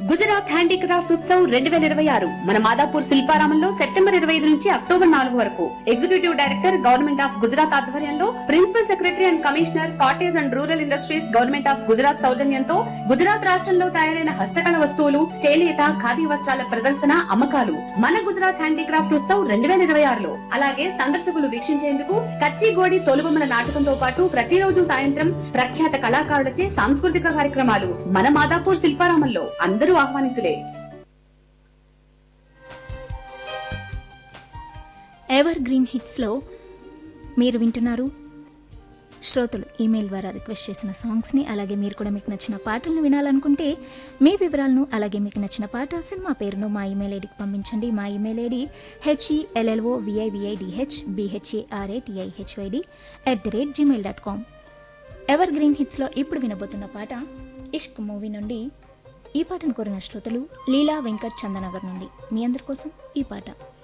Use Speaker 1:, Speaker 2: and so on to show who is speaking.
Speaker 1: Gujarat handicraft Utsav రెండు వేల ఇరవై ఆరు మన మాదాపూర్ శిల్పారామంలో సెప్టెంబర్ ఇరవై ఐదు నుంచి అక్టోబర్ నాలుగు వరకు executive director government of Gujarat ఆధ్వర్యంలో principal secretary and commissioner cottage and rural industries government of Gujarat సౌజన్యంతో గుజరాత్ రాష్ట్రంలో తయారైన హస్తకళ వస్తువులు చేనేత ఖాదీ వస్త్రాల ప్రదర్శన అమ్మకాలు మన గుజరాత్ హ్యాండీక్రాఫ్ట్ ఉత్సవ్ రెండు వేల ఇరవై ఆరులో అలాగే సందర్శకులు వీక్షించేందుకు కచ్చిగోడి తోలుబొమ్మల నాటకంతో పాటు ప్రతిరోజు సాయంత్రం ప్రఖ్యాత కళాకారులచే సాంస్కృతిక కార్యక్రమాలు మన మాదాపూర్ శిల్పారామంలో అందరూ ఆహ్వానితులే
Speaker 2: ఎవర్ గ్రీన్ హిట్స్లో మీరు వింటున్నారు శ్రోతలు ఈమెయిల్ ద్వారా రిక్వెస్ట్ చేసిన సాంగ్స్ని అలాగే మీరు కూడా మీకు నచ్చిన పాటలను వినాలనుకుంటే మీ వివరాలను అలాగే మీకు నచ్చిన పాట సినిమా పేరును మా ఈమెయిల్ ఐడికి పంపించండి మా email ID H E L L O V I V I D H B H A R A T I H Y D at the rate gmail dot com evergreen హిట్స్లో ఇప్పుడు వినబోతున్న పాట ఇష్క్ మూవీ నుండి ఈ పాటను కోరిన శ్రోతలు లీలా వెంకట్ చందనగర్ నుండి మీ అందరి కోసం ఈ పాట